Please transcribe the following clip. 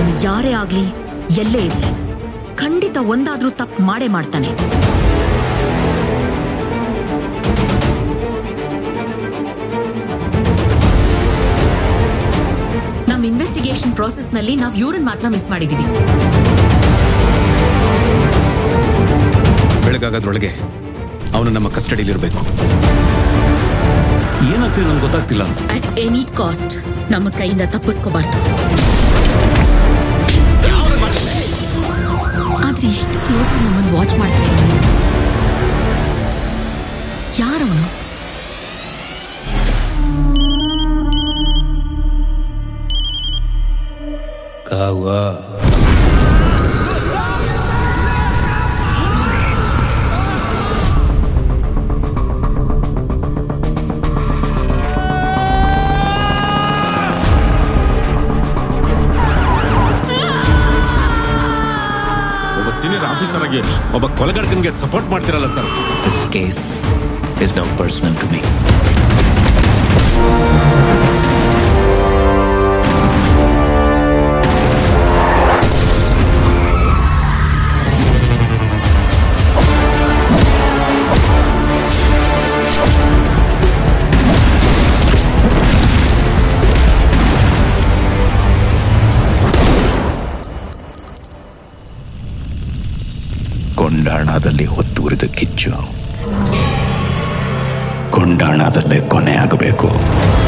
ಅವನು ಯಾರೇ ಆಗ್ಲಿ ಎಲ್ಲೇ ಇರ್ಲಿ ಖಂಡಿತ ಒಂದಾದ್ರೂ ತಪ್ಪು ಮಾಡೇ ಮಾಡ್ತಾನೆ ನಮ್ ಇನ್ವೆಸ್ಟಿಗೇಷನ್ ಪ್ರೋಸೆಸ್ ನಲ್ಲಿ ನಾವ್ ಯೂರಿನ್ ಮಾತ್ರ ಮಿಸ್ ಮಾಡಿದೀವಿ ಬೆಳಗಾಗೋದ್ರೊಳಗೆ ಅವನು ನಮ್ಮ ಕಸ್ಟಡಿಲಿರಬೇಕು ಏನಾಗ್ತಿದೆ ನಮ್ಗೆ ಗೊತ್ತಾಗ್ತಿಲ್ಲ ಅಂತ ಅಟ್ ಎನಿ ಕಾಸ್ಟ್ ನಮ್ಮ ಕೈಯಿಂದ ತಪ್ಪಿಸ್ಕೋಬಾರ್ದು ಆದ್ರೆ ಇಷ್ಟು ಕ್ಲೋಸ್ ನಮ್ಮನ್ನು ವಾಚ್ ಮಾಡ್ತಾ ಇದ್ದಾನೆ ಯಾರವನು ಕಾವಾ ಒಬ್ಬ ಸೀನಿಯರ್ ಆಫೀಸರ್ ಆಗಿ ಒಬ್ಬ ಕೊಲೆಗಾರಕನ್ಗೆ ಸಪೋರ್ಟ್ ಮಾಡ್ತಿರಲ್ಲ sir This case is now personal to me. ಕೊಂಡಾಣದಲ್ಲಿ ಹೊತ್ತುರಿದ ಕಿಚ್ಚು ಕೊಂಡಾಣದಲ್ಲೇ ಕೊನೆಯಾಗಬೇಕು